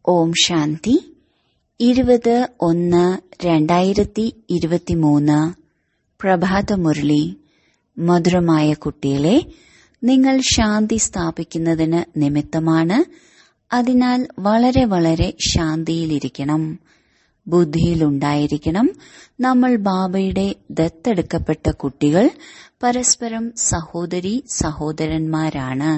ഓം ശാന്തി ഇരുപത് ഒന്ന് രണ്ടായിരത്തി ഇരുപത്തിമൂന്ന് പ്രഭാതമുരളി മധുരമായ കുട്ടികളെ നിങ്ങൾ ശാന്തി സ്ഥാപിക്കുന്നതിന് നിമിത്തമാണ് അതിനാൽ വളരെ വളരെ ശാന്തിയിലിരിക്കണം ബുദ്ധിയിലുണ്ടായിരിക്കണം നമ്മൾ ബാബയുടെ ദത്തെടുക്കപ്പെട്ട കുട്ടികൾ പരസ്പരം സഹോദരി സഹോദരന്മാരാണ്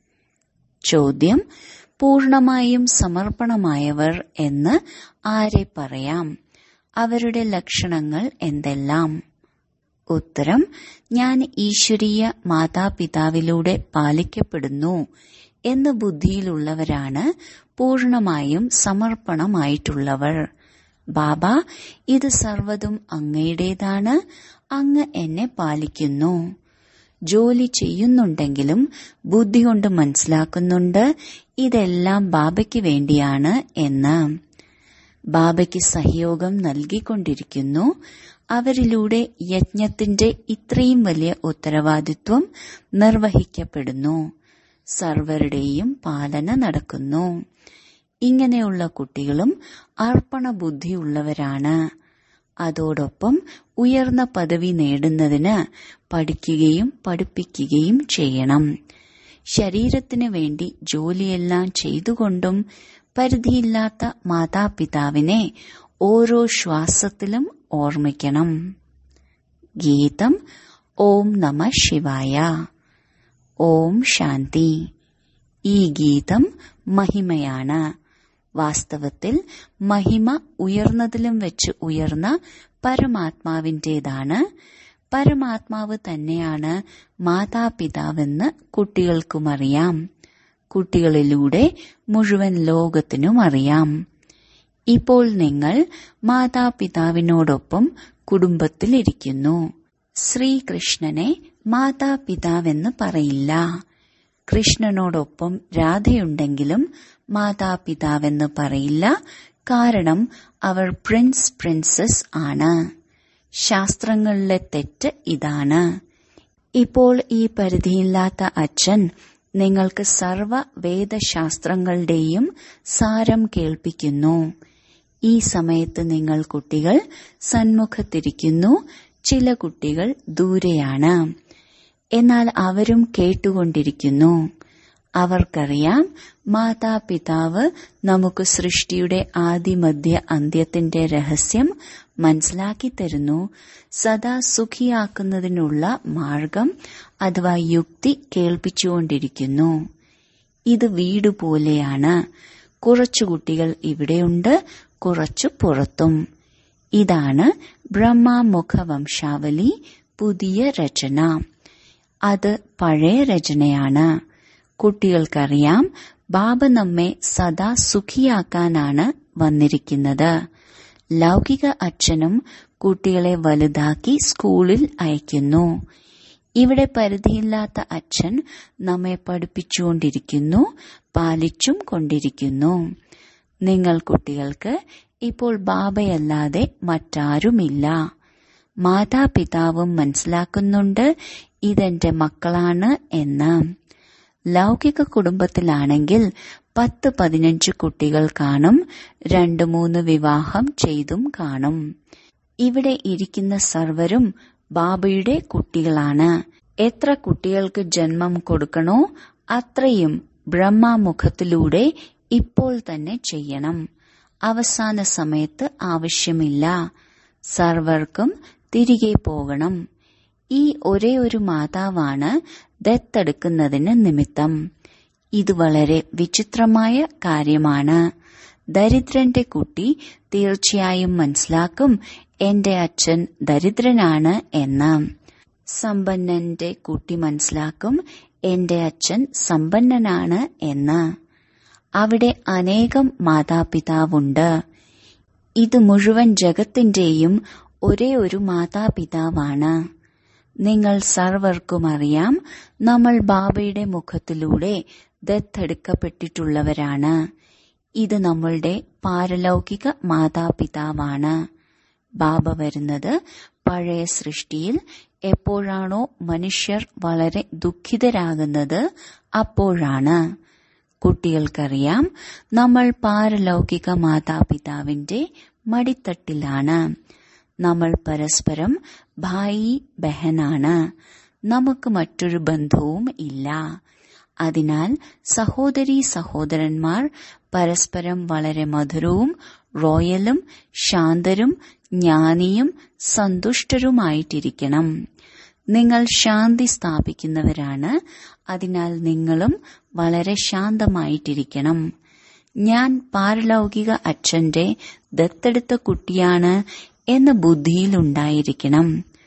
ചോദ്യം പൂർണമായും സമർപ്പണമായവർ എന്ന് ആരെ പറയാം അവരുടെ ലക്ഷണങ്ങൾ എന്തെല്ലാം ഉത്തരം ഞാൻ ഈശ്വരീയ മാതാപിതാവിലൂടെ പാലിക്കപ്പെടുന്നു എന്ന ബുദ്ധിയിലുള്ളവരാണ് പൂർണമായും സമർപ്പണമായിട്ടുള്ളവർ ബാബ ഇത് സർവതും അങ്ങയുടേതാണ് അങ്ങ് എന്നെ പാലിക്കുന്നു ജോലി ചെയ്യുന്നുണ്ടെങ്കിലും ബുദ്ധി കൊണ്ട് മനസ്സിലാക്കുന്നുണ്ട് ഇതെല്ലാം ബാബയ്ക്ക് വേണ്ടിയാണ് എന്ന് ബാബയ്ക്ക് സഹയോഗം നൽകിക്കൊണ്ടിരിക്കുന്നു അവരിലൂടെ യജ്ഞത്തിന്റെ ഇത്രയും വലിയ ഉത്തരവാദിത്വം നിർവഹിക്കപ്പെടുന്നു സർവരുടെയും പാലന നടക്കുന്നു ഇങ്ങനെയുള്ള കുട്ടികളും അർപ്പണ ബുദ്ധിയുള്ളവരാണ് അതോടൊപ്പം ഉയർന്ന പദവി നേടുന്നതിന് പഠിക്കുകയും പഠിപ്പിക്കുകയും ചെയ്യണം ശരീരത്തിന് വേണ്ടി ജോലിയെല്ലാം ചെയ്തുകൊണ്ടും പരിധിയില്ലാത്ത മാതാപിതാവിനെ ഓരോ ശ്വാസത്തിലും ഓർമ്മിക്കണം ഗീതം ഓം നമ ശിവായ ഓം ശാന്തി ഈ ഗീതം മഹിമയാണ് വാസ്തവത്തിൽ മഹിമ ഉയർന്നതിലും വെച്ച് ഉയർന്ന പരമാത്മാവിൻ്റെതാണ് പരമാത്മാവ് തന്നെയാണ് മാതാപിതാവെന്ന് കുട്ടികൾക്കും അറിയാം കുട്ടികളിലൂടെ മുഴുവൻ ലോകത്തിനും അറിയാം ഇപ്പോൾ നിങ്ങൾ മാതാപിതാവിനോടൊപ്പം കുടുംബത്തിലിരിക്കുന്നു ശ്രീകൃഷ്ണനെ മാതാപിതാവെന്ന് പറയില്ല കൃഷ്ണനോടൊപ്പം രാധയുണ്ടെങ്കിലും മാതാപിതാവെന്ന് പറയില്ല കാരണം അവർ പ്രിൻസ് പ്രിൻസസ് ആണ് ശാസ്ത്രങ്ങളിലെ തെറ്റ് ഇതാണ് ഇപ്പോൾ ഈ പരിധിയില്ലാത്ത അച്ഛൻ നിങ്ങൾക്ക് സർവ വേദശാസ്ത്രങ്ങളുടെയും സാരം കേൾപ്പിക്കുന്നു ഈ സമയത്ത് നിങ്ങൾ കുട്ടികൾ സന്മുഖത്തിരിക്കുന്നു ചില കുട്ടികൾ ദൂരെയാണ് എന്നാൽ അവരും കേട്ടുകൊണ്ടിരിക്കുന്നു അവർക്കറിയാം മാതാപിതാവ് നമുക്ക് സൃഷ്ടിയുടെ ആദിമധ്യ അന്ത്യത്തിന്റെ രഹസ്യം മനസ്സിലാക്കി തരുന്നു സദാ സുഖിയാക്കുന്നതിനുള്ള മാർഗം അഥവാ യുക്തി കേൾപ്പിച്ചുകൊണ്ടിരിക്കുന്നു ഇത് വീട് പോലെയാണ് കുറച്ചു കുട്ടികൾ ഇവിടെയുണ്ട് കുറച്ചു പുറത്തും ഇതാണ് ബ്രഹ്മമുഖ വംശാവലി പുതിയ രചന അത് പഴയ രചനയാണ് കുട്ടികൾക്കറിയാം ബാബ നമ്മെ സദാ സുഖിയാക്കാനാണ് വന്നിരിക്കുന്നത് ലൗകിക അച്ഛനും കുട്ടികളെ വലുതാക്കി സ്കൂളിൽ അയക്കുന്നു ഇവിടെ പരിധിയില്ലാത്ത അച്ഛൻ നമ്മെ പഠിപ്പിച്ചുകൊണ്ടിരിക്കുന്നു പാലിച്ചും കൊണ്ടിരിക്കുന്നു നിങ്ങൾ കുട്ടികൾക്ക് ഇപ്പോൾ ബാബയല്ലാതെ മറ്റാരുമില്ല മാതാപിതാവും മനസ്സിലാക്കുന്നുണ്ട് ഇതെന്റെ മക്കളാണ് എന്ന് ലൗകിക കുടുംബത്തിലാണെങ്കിൽ പത്ത് പതിനഞ്ച് കുട്ടികൾ കാണും രണ്ടു മൂന്ന് വിവാഹം ചെയ്തും കാണും ഇവിടെ ഇരിക്കുന്ന സർവരും ബാബയുടെ കുട്ടികളാണ് എത്ര കുട്ടികൾക്ക് ജന്മം കൊടുക്കണോ അത്രയും ബ്രഹ്മമുഖത്തിലൂടെ ഇപ്പോൾ തന്നെ ചെയ്യണം അവസാന സമയത്ത് ആവശ്യമില്ല സർവർക്കും തിരികെ പോകണം ഈ ഒരേ ഒരു മാതാവാണ് ദത്തെടുക്കുന്നതിന് നിമിത്തം ഇത് വളരെ വിചിത്രമായ കാര്യമാണ് ദരിദ്രന്റെ കുട്ടി തീർച്ചയായും മനസ്സിലാക്കും എന്റെ അച്ഛൻ ദരിദ്രനാണ് എന്ന് സമ്പന്നന്റെ കുട്ടി മനസ്സിലാക്കും എന്റെ അച്ഛൻ സമ്പന്നനാണ് എന്ന് അവിടെ അനേകം മാതാപിതാവുണ്ട് ഇത് മുഴുവൻ ജഗത്തിന്റെയും ഒരേ ഒരു മാതാപിതാവാണ് നിങ്ങൾ സർവർക്കും അറിയാം നമ്മൾ ബാബയുടെ മുഖത്തിലൂടെ ദത്തെടുക്കപ്പെട്ടിട്ടുള്ളവരാണ് ഇത് നമ്മളുടെ പാരലൗകിക മാതാപിതാവാണ് ബാബ വരുന്നത് പഴയ സൃഷ്ടിയിൽ എപ്പോഴാണോ മനുഷ്യർ വളരെ ദുഃഖിതരാകുന്നത് അപ്പോഴാണ് കുട്ടികൾക്കറിയാം നമ്മൾ പാരലൗകിക മാതാപിതാവിന്റെ മടിത്തട്ടിലാണ് നമ്മൾ പരസ്പരം ഭായി ബഹനാണ് നമുക്ക് മറ്റൊരു ബന്ധവും ഇല്ല അതിനാൽ സഹോദരി സഹോദരന്മാർ പരസ്പരം വളരെ മധുരവും റോയലും ശാന്തരും ജ്ഞാനിയും സന്തുഷ്ടരുമായിട്ടിരിക്കണം നിങ്ങൾ ശാന്തി സ്ഥാപിക്കുന്നവരാണ് അതിനാൽ നിങ്ങളും വളരെ ശാന്തമായിട്ടിരിക്കണം ഞാൻ പാരലൗകിക അച്ഛന്റെ ദത്തെടുത്ത കുട്ടിയാണ് എന്ന ബുദ്ധിയിലുണ്ടായിരിക്കണം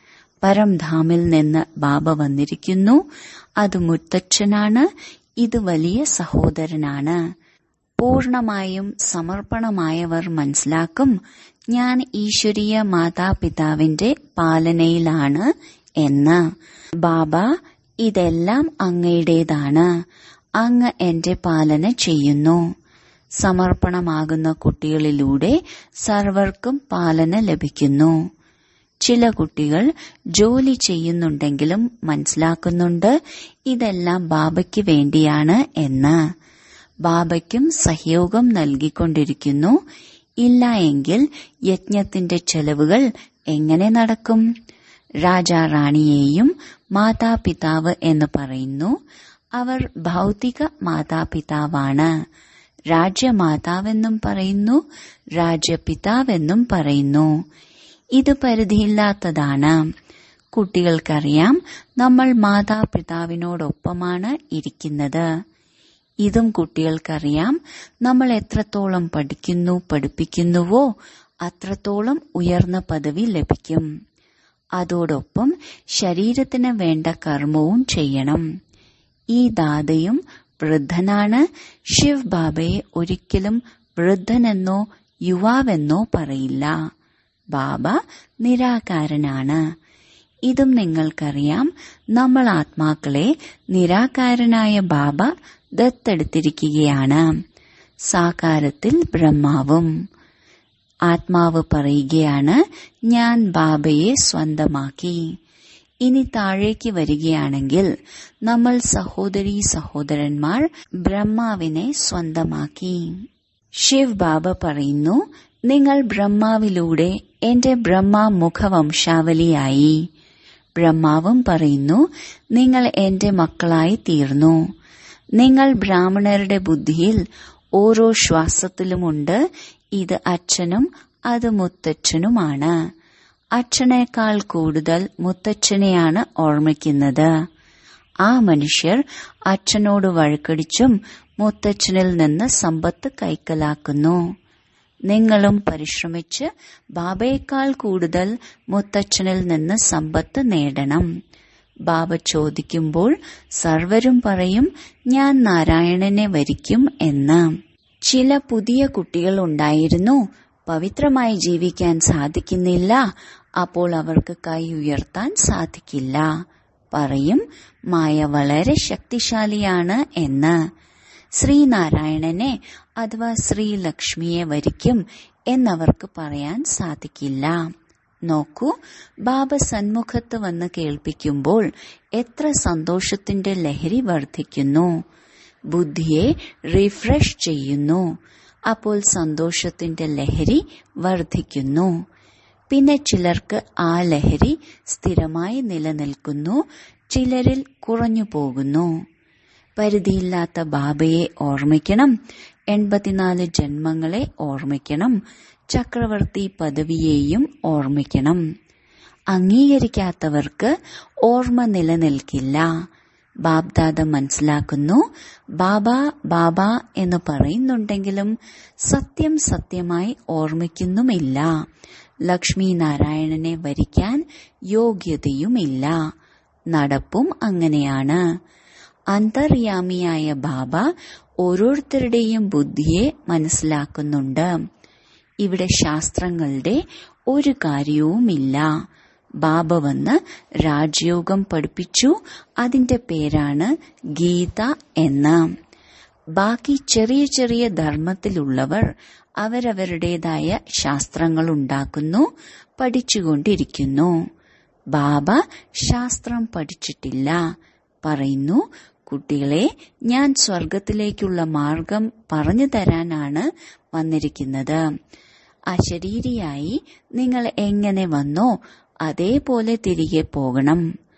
പരംധാമിൽ നിന്ന് ബാബ വന്നിരിക്കുന്നു അത് മുത്തച്ഛനാണ് ഇത് വലിയ സഹോദരനാണ് പൂർണമായും സമർപ്പണമായവർ മനസ്സിലാക്കും ഞാൻ ഈശ്വരീയ മാതാപിതാവിന്റെ പാലനയിലാണ് എന്ന് ബാബ ഇതെല്ലാം അങ്ങയുടേതാണ് അങ്ങ് എന്റെ പാലന ചെയ്യുന്നു സമർപ്പണമാകുന്ന കുട്ടികളിലൂടെ സർവർക്കും പാലന ലഭിക്കുന്നു ചില കുട്ടികൾ ജോലി ചെയ്യുന്നുണ്ടെങ്കിലും മനസ്സിലാക്കുന്നുണ്ട് ഇതെല്ലാം ബാബയ്ക്ക് വേണ്ടിയാണ് എന്ന് ബാബയ്ക്കും സഹയോഗം നൽകിക്കൊണ്ടിരിക്കുന്നു ഇല്ല എങ്കിൽ യജ്ഞത്തിന്റെ ചെലവുകൾ എങ്ങനെ നടക്കും രാജാറാണിയെയും മാതാപിതാവ് എന്ന് പറയുന്നു അവർ ഭൗതിക മാതാപിതാവാണ് രാജ്യമാതാവെന്നും പറയുന്നു രാജ്യപിതാവെന്നും പറയുന്നു ഇത് പരിധിയില്ലാത്തതാണ് കുട്ടികൾക്കറിയാം നമ്മൾ മാതാപിതാവിനോടൊപ്പമാണ് ഇരിക്കുന്നത് ഇതും കുട്ടികൾക്കറിയാം നമ്മൾ എത്രത്തോളം പഠിക്കുന്നു പഠിപ്പിക്കുന്നുവോ അത്രത്തോളം ഉയർന്ന പദവി ലഭിക്കും അതോടൊപ്പം ശരീരത്തിന് വേണ്ട കർമ്മവും ചെയ്യണം ഈ ദാതയും വൃദ്ധനാണ് ശിവ് ബാബയെ ഒരിക്കലും വൃദ്ധനെന്നോ യുവാവെന്നോ പറയില്ല ബാബ നിരാകാരനാണ് ഇതും നിങ്ങൾക്കറിയാം നമ്മൾ ആത്മാക്കളെ നിരാകാരനായ ബാബ ദത്തെടുത്തിരിക്കുകയാണ് സാകാരത്തിൽ ബ്രഹ്മാവും ആത്മാവ് പറയുകയാണ് ഞാൻ ബാബയെ സ്വന്തമാക്കി ഇനി താഴേക്ക് വരികയാണെങ്കിൽ നമ്മൾ സഹോദരി സഹോദരന്മാർ ബ്രഹ്മാവിനെ സ്വന്തമാക്കി ശിവ് ബാബ പറയുന്നു നിങ്ങൾ ബ്രഹ്മാവിലൂടെ എന്റെ ബ്രഹ്മ മുഖവംശാവലിയായി ബ്രഹ്മാവും പറയുന്നു നിങ്ങൾ എന്റെ മക്കളായി തീർന്നു നിങ്ങൾ ബ്രാഹ്മണരുടെ ബുദ്ധിയിൽ ഓരോ ശ്വാസത്തിലുമുണ്ട് ഇത് അച്ഛനും അത് മുത്തച്ഛനുമാണ് അച്ഛനേക്കാൾ കൂടുതൽ മുത്തച്ഛനെയാണ് ഓർമ്മിക്കുന്നത് ആ മനുഷ്യർ അച്ഛനോട് വഴക്കടിച്ചും മുത്തച്ഛനിൽ നിന്ന് സമ്പത്ത് കൈക്കലാക്കുന്നു നിങ്ങളും പരിശ്രമിച്ച് ബാബയേക്കാൾ കൂടുതൽ മുത്തച്ഛനിൽ നിന്ന് സമ്പത്ത് നേടണം ബാബ ചോദിക്കുമ്പോൾ സർവരും പറയും ഞാൻ നാരായണനെ വരിക്കും എന്ന് ചില പുതിയ കുട്ടികൾ ഉണ്ടായിരുന്നു പവിത്രമായി ജീവിക്കാൻ സാധിക്കുന്നില്ല അപ്പോൾ അവർക്ക് കൈ ഉയർത്താൻ സാധിക്കില്ല പറയും മായ വളരെ ശക്തിശാലിയാണ് എന്ന് ശ്രീനാരായണനെ അഥവാ ശ്രീലക്ഷ്മിയെ വരിക്കും എന്നവർക്ക് പറയാൻ സാധിക്കില്ല നോക്കൂ ബാബ സന്മുഖത്ത് വന്ന് കേൾപ്പിക്കുമ്പോൾ എത്ര സന്തോഷത്തിന്റെ ലഹരി വർദ്ധിക്കുന്നു ബുദ്ധിയെ റിഫ്രഷ് ചെയ്യുന്നു അപ്പോൾ സന്തോഷത്തിന്റെ ലഹരി വർദ്ധിക്കുന്നു പിന്നെ ചിലർക്ക് ആ ലഹരി സ്ഥിരമായി നിലനിൽക്കുന്നു ചിലരിൽ കുറഞ്ഞു പോകുന്നു പരിധിയില്ലാത്ത ബാബയെ ഓർമ്മിക്കണം എൺപത്തിനാല് ജന്മങ്ങളെ ഓർമ്മിക്കണം ചക്രവർത്തി പദവിയെയും ഓർമ്മിക്കണം അംഗീകരിക്കാത്തവർക്ക് ഓർമ്മ നിലനിൽക്കില്ല ബാബ്ദാദ മനസ്സിലാക്കുന്നു ബാബ ബാബ എന്ന് പറയുന്നുണ്ടെങ്കിലും സത്യം സത്യമായി ഓർമ്മിക്കുന്നുമില്ല ലക്ഷ്മി നാരായണനെ വരിക്കാൻ യോഗ്യതയുമില്ല നടപ്പും അങ്ങനെയാണ് അന്തർയാമിയായ ബാബ ഓരോരുത്തരുടെയും ബുദ്ധിയെ മനസ്സിലാക്കുന്നുണ്ട് ഇവിടെ ശാസ്ത്രങ്ങളുടെ ഒരു കാര്യവുമില്ല ബാബ വന്ന് രാജയോഗം പഠിപ്പിച്ചു അതിന്റെ പേരാണ് ഗീത എന്ന് ബാക്കി ചെറിയ ചെറിയ ധർമ്മത്തിലുള്ളവർ അവരവരുടേതായ ശാസ്ത്രങ്ങൾ ഉണ്ടാക്കുന്നു പഠിച്ചുകൊണ്ടിരിക്കുന്നു ബാബ ശാസ്ത്രം പഠിച്ചിട്ടില്ല പറയുന്നു കുട്ടികളെ ഞാൻ സ്വർഗത്തിലേക്കുള്ള മാർഗം പറഞ്ഞു തരാനാണ് വന്നിരിക്കുന്നത് അശരീരിയായി നിങ്ങൾ എങ്ങനെ വന്നോ അതേപോലെ തിരികെ പോകണം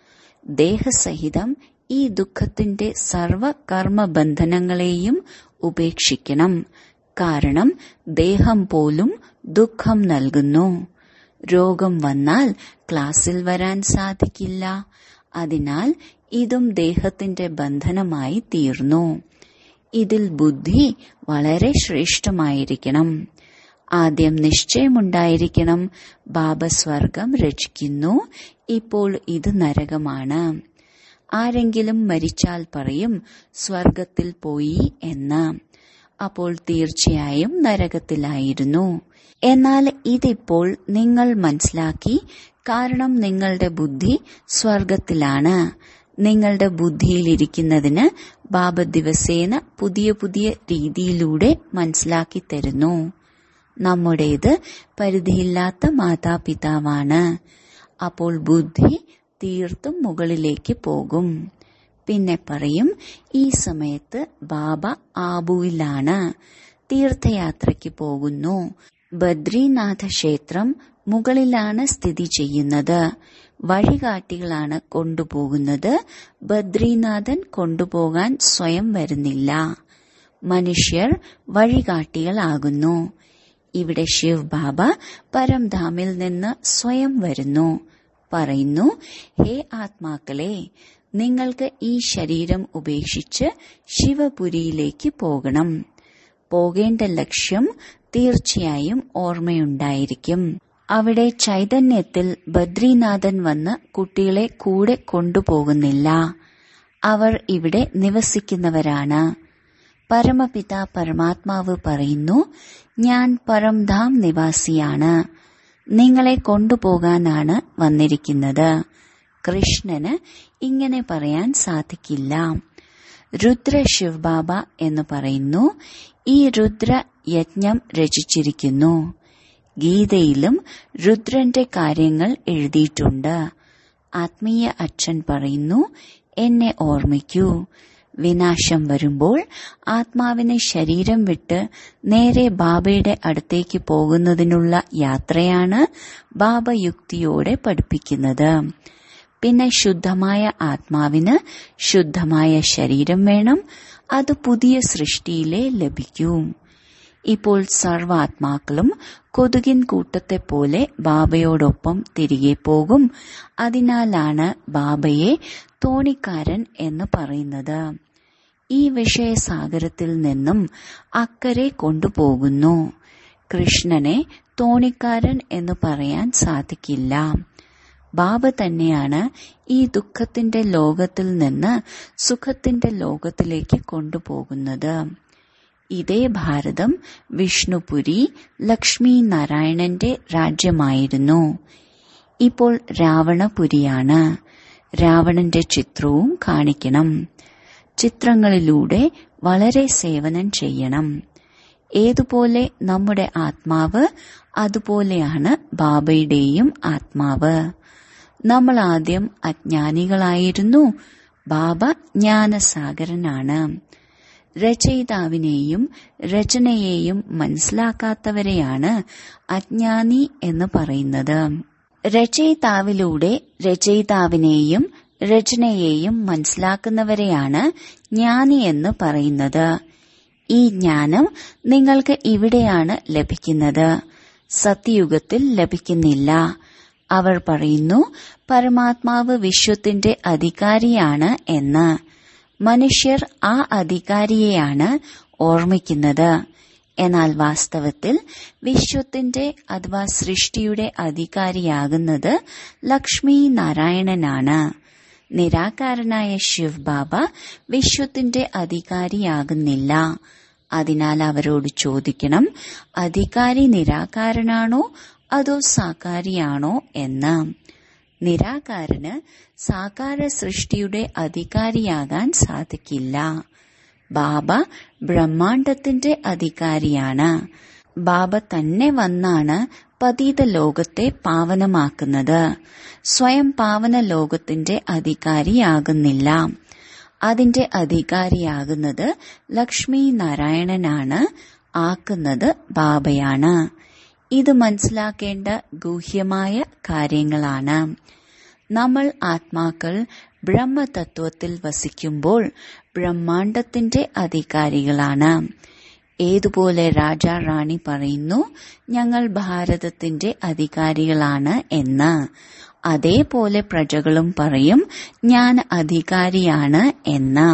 ദേഹസഹിതം ഈ ദുഃഖത്തിന്റെ സർവ കർമ്മബന്ധനങ്ങളെയും ഉപേക്ഷിക്കണം കാരണം ദേഹം പോലും ദുഃഖം നൽകുന്നു രോഗം വന്നാൽ ക്ലാസ്സിൽ വരാൻ സാധിക്കില്ല അതിനാൽ ഇതും ദേഹത്തിന്റെ ബന്ധനമായി തീർന്നു ഇതിൽ ബുദ്ധി വളരെ ശ്രേഷ്ഠമായിരിക്കണം ആദ്യം നിശ്ചയമുണ്ടായിരിക്കണം ബാബ സ്വർഗം രക്ഷിക്കുന്നു ഇപ്പോൾ ഇത് നരകമാണ് ആരെങ്കിലും മരിച്ചാൽ പറയും സ്വർഗത്തിൽ പോയി എന്ന് അപ്പോൾ തീർച്ചയായും നരകത്തിലായിരുന്നു എന്നാൽ ഇതിപ്പോൾ നിങ്ങൾ മനസ്സിലാക്കി കാരണം നിങ്ങളുടെ ബുദ്ധി സ്വർഗത്തിലാണ് നിങ്ങളുടെ ബുദ്ധിയിലിരിക്കുന്നതിന് ബാബ ദിവസേന പുതിയ പുതിയ രീതിയിലൂടെ മനസ്സിലാക്കി തരുന്നു നമ്മുടേത് പരിധിയില്ലാത്ത മാതാപിതാവാണ് അപ്പോൾ ബുദ്ധി തീർത്തും മുകളിലേക്ക് പോകും പിന്നെ പറയും ഈ സമയത്ത് ബാബ ആബുവിലാണ് തീർത്ഥയാത്രയ്ക്ക് പോകുന്നു ബദ്രീനാഥ ക്ഷേത്രം മുകളിലാണ് സ്ഥിതി ചെയ്യുന്നത് വഴികാട്ടികളാണ് കൊണ്ടുപോകുന്നത് ബദ്രീനാഥൻ കൊണ്ടുപോകാൻ സ്വയം വരുന്നില്ല മനുഷ്യർ വഴികാട്ടികളാകുന്നു ഇവിടെ ശിവ് ബാബ പരംധാമിൽ നിന്ന് സ്വയം വരുന്നു പറയുന്നു ഹേ ആത്മാക്കളെ നിങ്ങൾക്ക് ഈ ശരീരം ഉപേക്ഷിച്ച് ശിവപുരിയിലേക്ക് പോകണം പോകേണ്ട ലക്ഷ്യം തീർച്ചയായും ഓർമ്മയുണ്ടായിരിക്കും അവിടെ ചൈതന്യത്തിൽ ബദ്രീനാഥൻ വന്ന് കുട്ടികളെ കൂടെ കൊണ്ടുപോകുന്നില്ല അവർ ഇവിടെ നിവസിക്കുന്നവരാണ് പരമപിത പരമാത്മാവ് പറയുന്നു ഞാൻ പരംധാം നിവാസിയാണ് നിങ്ങളെ കൊണ്ടുപോകാനാണ് വന്നിരിക്കുന്നത് കൃഷ്ണന് ഇങ്ങനെ പറയാൻ സാധിക്കില്ല രുദ്ര ശിവബാബ എന്ന് പറയുന്നു ഈ രുദ്ര യജ്ഞം രചിച്ചിരിക്കുന്നു ഗീതയിലും രുദ്രന്റെ കാര്യങ്ങൾ എഴുതിയിട്ടുണ്ട് ആത്മീയ അച്ഛൻ പറയുന്നു എന്നെ ഓർമ്മിക്കൂ വിനാശം വരുമ്പോൾ ആത്മാവിനെ ശരീരം വിട്ട് നേരെ ബാബയുടെ അടുത്തേക്ക് പോകുന്നതിനുള്ള യാത്രയാണ് ബാബ യുക്തിയോടെ പഠിപ്പിക്കുന്നത് പിന്നെ ശുദ്ധമായ ആത്മാവിന് ശുദ്ധമായ ശരീരം വേണം അത് പുതിയ സൃഷ്ടിയിലെ ലഭിക്കൂ ഇപ്പോൾ സർവാത്മാക്കളും കൊതുകിൻ കൂട്ടത്തെ പോലെ ബാബയോടൊപ്പം തിരികെ പോകും അതിനാലാണ് ബാബയെ തോണിക്കാരൻ എന്ന് പറയുന്നത് ഈ വിഷയസാഗരത്തിൽ നിന്നും അക്കരെ കൊണ്ടുപോകുന്നു കൃഷ്ണനെ തോണിക്കാരൻ എന്ന് പറയാൻ സാധിക്കില്ല ബാബ തന്നെയാണ് ഈ ദുഃഖത്തിന്റെ ലോകത്തിൽ നിന്ന് സുഖത്തിന്റെ ലോകത്തിലേക്ക് കൊണ്ടുപോകുന്നത് ഇതേ ഭാരതം വിഷ്ണുപുരി ലക്ഷ്മി നാരായണന്റെ രാജ്യമായിരുന്നു ഇപ്പോൾ രാവണപുരിയാണ് രാവണന്റെ ചിത്രവും കാണിക്കണം ചിത്രങ്ങളിലൂടെ വളരെ സേവനം ചെയ്യണം ഏതുപോലെ നമ്മുടെ ആത്മാവ് അതുപോലെയാണ് ബാബയുടെയും ആത്മാവ് നമ്മൾ ആദ്യം അജ്ഞാനികളായിരുന്നു ബാബ ജ്ഞാനസാഗരനാണ് രചയിതാവിനെയും രചനയെയും മനസ്സിലാക്കാത്തവരെയാണ് അജ്ഞാനി എന്ന് പറയുന്നത് രചയിതാവിലൂടെ രചയിതാവിനെയും രചനയെയും മനസ്സിലാക്കുന്നവരെയാണ് ജ്ഞാനി എന്ന് പറയുന്നത് ഈ ജ്ഞാനം നിങ്ങൾക്ക് ഇവിടെയാണ് ലഭിക്കുന്നത് സത്യയുഗത്തിൽ ലഭിക്കുന്നില്ല അവർ പറയുന്നു പരമാത്മാവ് വിശ്വത്തിന്റെ അധികാരിയാണ് എന്ന് മനുഷ്യർ ആ അധികാരിയെയാണ് ഓർമ്മിക്കുന്നത് എന്നാൽ വാസ്തവത്തിൽ വിശ്വത്തിന്റെ അഥവാ സൃഷ്ടിയുടെ അധികാരിയാകുന്നത് ലക്ഷ്മി നാരായണനാണ് നിരാകാരനായ ശിവ് ബാബ വിശ്വത്തിന്റെ അധികാരിയാകുന്നില്ല അതിനാൽ അവരോട് ചോദിക്കണം അധികാരി നിരാകാരനാണോ അതോ സാകാരിയാണോ എന്ന് നിരാകാരന് സാകാര സൃഷ്ടിയുടെ അധികാരിയാകാൻ സാധിക്കില്ല ബാബ ബ്രഹ്മാണ്ടത്തിന്റെ അധികാരിയാണ് ബാബ തന്നെ വന്നാണ് പതീത ലോകത്തെ പാവനമാക്കുന്നത് സ്വയം പാവന ലോകത്തിന്റെ അധികാരിയാകുന്നില്ല അതിന്റെ അധികാരിയാകുന്നത് ലക്ഷ്മി നാരായണനാണ് ആക്കുന്നത് ബാബയാണ് ഇത് മനസ്സിലാക്കേണ്ട ഗൂഹ്യമായ കാര്യങ്ങളാണ് നമ്മൾ ആത്മാക്കൾ ബ്രഹ്മതത്വത്തിൽ വസിക്കുമ്പോൾ ബ്രഹ്മാണ്ടത്തിന്റെ അധികാരികളാണ് ഏതുപോലെ രാജ റാണി പറയുന്നു ഞങ്ങൾ ഭാരതത്തിന്റെ അധികാരികളാണ് എന്ന് അതേപോലെ പ്രജകളും പറയും ഞാൻ അധികാരിയാണ് എന്ന്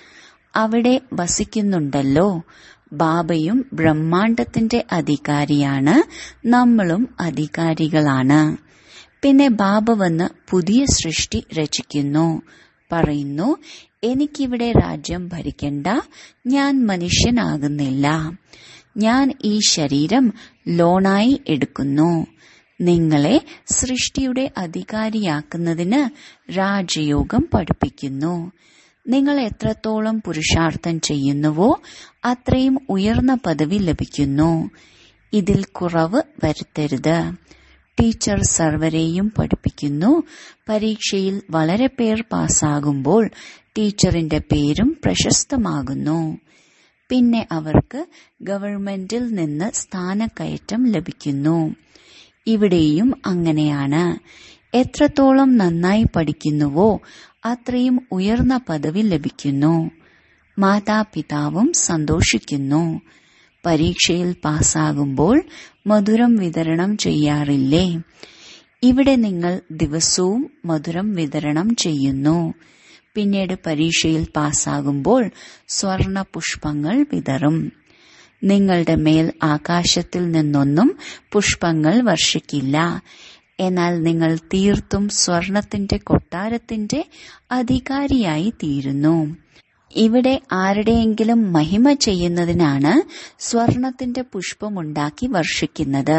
അവിടെ വസിക്കുന്നുണ്ടല്ലോ ബാബയും ബ്രഹ്മാണ്ടത്തിന്റെ അധികാരിയാണ് നമ്മളും അധികാരികളാണ് പിന്നെ ബാബ വന്ന് പുതിയ സൃഷ്ടി രചിക്കുന്നു പറയുന്നു എനിക്കിവിടെ രാജ്യം ഭരിക്കണ്ട ഞാൻ മനുഷ്യനാകുന്നില്ല ഞാൻ ഈ ശരീരം ലോണായി എടുക്കുന്നു നിങ്ങളെ സൃഷ്ടിയുടെ അധികാരിയാക്കുന്നതിന് രാജയോഗം പഠിപ്പിക്കുന്നു നിങ്ങൾ എത്രത്തോളം പുരുഷാർത്ഥം ചെയ്യുന്നുവോ അത്രയും ഉയർന്ന പദവി ലഭിക്കുന്നു ഇതിൽ കുറവ് വരുത്തരുത് ടീച്ചർ സർവരെയും പഠിപ്പിക്കുന്നു പരീക്ഷയിൽ വളരെ പേർ പാസ്സാകുമ്പോൾ ടീച്ചറിന്റെ പേരും പ്രശസ്തമാകുന്നു പിന്നെ അവർക്ക് ഗവൺമെന്റിൽ നിന്ന് സ്ഥാനക്കയറ്റം ലഭിക്കുന്നു ഇവിടെയും അങ്ങനെയാണ് എത്രത്തോളം നന്നായി പഠിക്കുന്നുവോ അത്രയും ഉയർന്ന പദവി ലഭിക്കുന്നു മാതാപിതാവും സന്തോഷിക്കുന്നു പരീക്ഷയിൽ പാസ്സാകുമ്പോൾ മധുരം വിതരണം ചെയ്യാറില്ലേ ഇവിടെ നിങ്ങൾ ദിവസവും മധുരം വിതരണം ചെയ്യുന്നു പിന്നീട് പരീക്ഷയിൽ പാസ്സാകുമ്പോൾ സ്വർണ പുഷ്പങ്ങൾ വിതറും നിങ്ങളുടെ മേൽ ആകാശത്തിൽ നിന്നൊന്നും പുഷ്പങ്ങൾ വർഷിക്കില്ല എന്നാൽ നിങ്ങൾ തീർത്തും സ്വർണത്തിന്റെ കൊട്ടാരത്തിന്റെ അധികാരിയായി തീരുന്നു ഇവിടെ ആരുടെയെങ്കിലും മഹിമ ചെയ്യുന്നതിനാണ് സ്വർണത്തിന്റെ പുഷ്പമുണ്ടാക്കി വർഷിക്കുന്നത്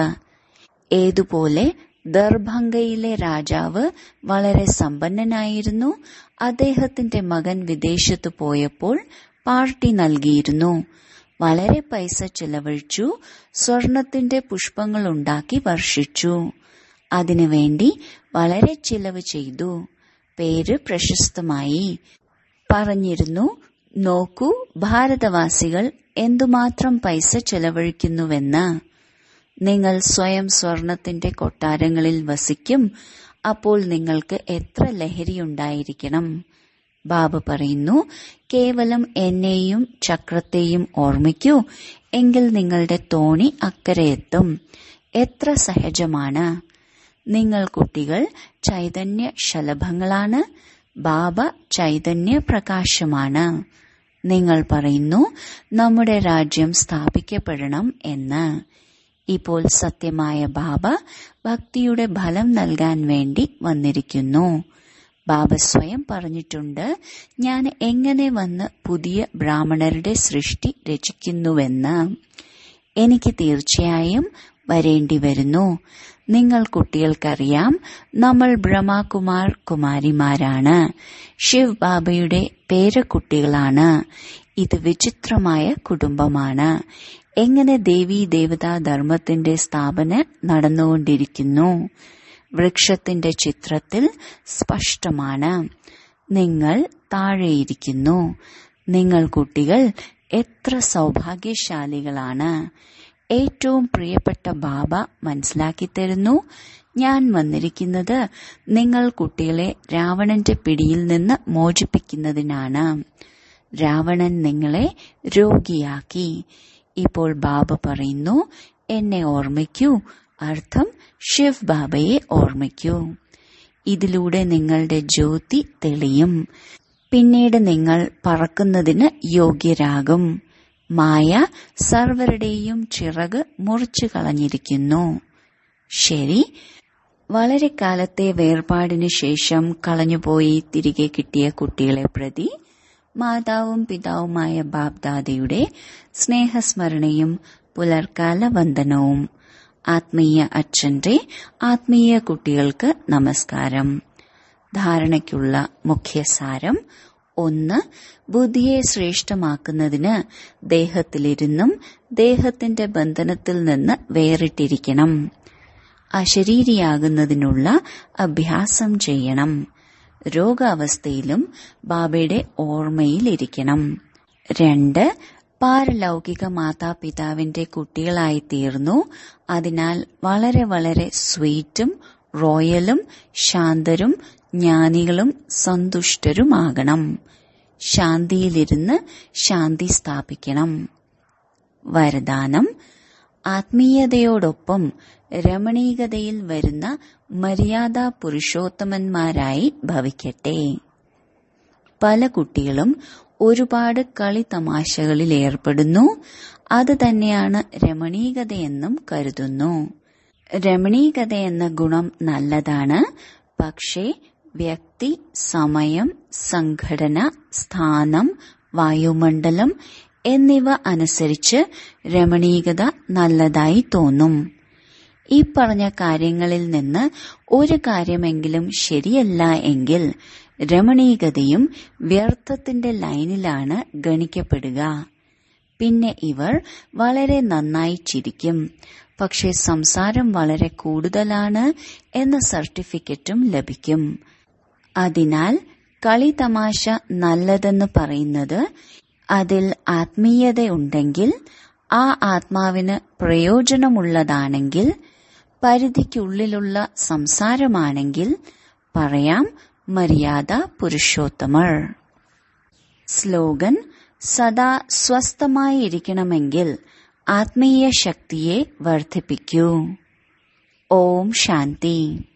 ഏതുപോലെ ദർഭംഗയിലെ രാജാവ് വളരെ സമ്പന്നനായിരുന്നു അദ്ദേഹത്തിന്റെ മകൻ വിദേശത്ത് പോയപ്പോൾ പാർട്ടി നൽകിയിരുന്നു വളരെ പൈസ ചെലവഴിച്ചു സ്വർണത്തിന്റെ പുഷ്പങ്ങൾ ഉണ്ടാക്കി വർഷിച്ചു അതിനുവേണ്ടി വളരെ ചിലവ് ചെയ്തു പേര് പ്രശസ്തമായി പറഞ്ഞിരുന്നു നോക്കൂ ഭാരതവാസികൾ എന്തുമാത്രം പൈസ ചെലവഴിക്കുന്നുവെന്ന് നിങ്ങൾ സ്വയം സ്വർണത്തിന്റെ കൊട്ടാരങ്ങളിൽ വസിക്കും അപ്പോൾ നിങ്ങൾക്ക് എത്ര ലഹരിയുണ്ടായിരിക്കണം ബാബ പറയുന്നു കേവലം എന്നെയും ചക്രത്തെയും ഓർമ്മിക്കൂ എങ്കിൽ നിങ്ങളുടെ തോണി അക്കരെ എത്ര സഹജമാണ് നിങ്ങൾ കുട്ടികൾ ചൈതന്യ ശലഭങ്ങളാണ് ബാബ ചൈതന്യ പ്രകാശമാണ് നിങ്ങൾ പറയുന്നു നമ്മുടെ രാജ്യം സ്ഥാപിക്കപ്പെടണം എന്ന് ഇപ്പോൾ സത്യമായ ബാബ ഭക്തിയുടെ ഫലം നൽകാൻ വേണ്ടി വന്നിരിക്കുന്നു ബാബ സ്വയം പറഞ്ഞിട്ടുണ്ട് ഞാൻ എങ്ങനെ വന്ന് പുതിയ ബ്രാഹ്മണരുടെ സൃഷ്ടി രചിക്കുന്നുവെന്ന് എനിക്ക് തീർച്ചയായും വരേണ്ടി വരുന്നു നിങ്ങൾ കുട്ടികൾക്കറിയാം നമ്മൾ ബ്രഹ്മകുമാർ കുമാരിമാരാണ് ശിവ് ബാബയുടെ പേരക്കുട്ടികളാണ് ഇത് വിചിത്രമായ കുടുംബമാണ് എങ്ങനെ ദേവീ ദേവതാ ധർമ്മത്തിന്റെ സ്ഥാപന നടന്നുകൊണ്ടിരിക്കുന്നു വൃക്ഷത്തിന്റെ ചിത്രത്തിൽ സ്പഷ്ടമാണ് നിങ്ങൾ താഴെയിരിക്കുന്നു നിങ്ങൾ കുട്ടികൾ എത്ര സൗഭാഗ്യശാലികളാണ് ഏറ്റവും പ്രിയപ്പെട്ട ബാബ മനസ്സിലാക്കി തരുന്നു ഞാൻ വന്നിരിക്കുന്നത് നിങ്ങൾ കുട്ടികളെ രാവണന്റെ പിടിയിൽ നിന്ന് മോചിപ്പിക്കുന്നതിനാണ് രാവണൻ നിങ്ങളെ രോഗിയാക്കി ഇപ്പോൾ ബാബ പറയുന്നു എന്നെ ഓർമ്മിക്കൂ അർത്ഥം ശിവ് ബാബയെ ഓർമ്മിക്കൂ ഇതിലൂടെ നിങ്ങളുടെ ജ്യോതി തെളിയും പിന്നീട് നിങ്ങൾ പറക്കുന്നതിന് യോഗ്യരാകും മായ സർവരുടെയും ചിറക് മുറിച്ചു കളഞ്ഞിരിക്കുന്നു ശരി വളരെ കാലത്തെ വേർപാടിനു ശേഷം കളഞ്ഞുപോയി തിരികെ കിട്ടിയ കുട്ടികളെ പ്രതി മാതാവും പിതാവുമായ ബാബ്ദാദയുടെ സ്നേഹസ്മരണയും പുലർക്കാല വന്ദനവും ആത്മീയ അച്ഛന്റെ ആത്മീയ കുട്ടികൾക്ക് നമസ്കാരം ധാരണയ്ക്കുള്ള മുഖ്യസാരം ഒന്ന് ബുദ്ധിയെ ശ്രേഷ്ഠമാക്കുന്നതിന് ദേഹത്തിലിരുന്നും ദേഹത്തിന്റെ ബന്ധനത്തിൽ നിന്ന് വേറിട്ടിരിക്കണം അശരീരിയാകുന്നതിനുള്ള അഭ്യാസം ചെയ്യണം രോഗാവസ്ഥയിലും ബാബയുടെ ഓർമ്മയിലിരിക്കണം രണ്ട് പാരലൗകിക മാതാപിതാവിന്റെ കുട്ടികളായി തീർന്നു അതിനാൽ വളരെ വളരെ സ്വീറ്റും റോയലും ശാന്തരും ജ്ഞാനികളും സന്തുഷ്ടരുമാകണം ശാന്തിയിലിരുന്ന് ശാന്തി സ്ഥാപിക്കണം വരദാനം ആത്മീയതയോടൊപ്പം രമണീകതയിൽ വരുന്ന മര്യാദ പുരുഷോത്തമന്മാരായി ഭവിക്കട്ടെ പല കുട്ടികളും ഒരുപാട് കളി തമാശകളിൽ ഏർപ്പെടുന്നു അത് തന്നെയാണ് രമണീകതയെന്നും കരുതുന്നു രമണീകത എന്ന ഗുണം നല്ലതാണ് പക്ഷേ വ്യക്തി സമയം സംഘടന സ്ഥാനം വായുമണ്ഡലം എന്നിവ അനുസരിച്ച് രമണീകത നല്ലതായി തോന്നും ഈ പറഞ്ഞ കാര്യങ്ങളിൽ നിന്ന് ഒരു കാര്യമെങ്കിലും ശരിയല്ല എങ്കിൽ രമണീകതയും വ്യർത്ഥത്തിന്റെ ലൈനിലാണ് ഗണിക്കപ്പെടുക പിന്നെ ഇവർ വളരെ നന്നായി ചിരിക്കും പക്ഷെ സംസാരം വളരെ കൂടുതലാണ് എന്ന സർട്ടിഫിക്കറ്റും ലഭിക്കും അതിനാൽ കളി തമാശ നല്ലതെന്ന് പറയുന്നത് അതിൽ ആത്മീയതയുണ്ടെങ്കിൽ ആ ആത്മാവിന് പ്രയോജനമുള്ളതാണെങ്കിൽ പരിധിക്കുള്ളിലുള്ള സംസാരമാണെങ്കിൽ പറയാം മര്യാദ പുരുഷോത്തമർ സ്ലോഗൻ സദാ സ്വസ്ഥമായിരിക്കണമെങ്കിൽ ആത്മീയ ശക്തിയെ വർദ്ധിപ്പിക്കൂ ഓം ശാന്തി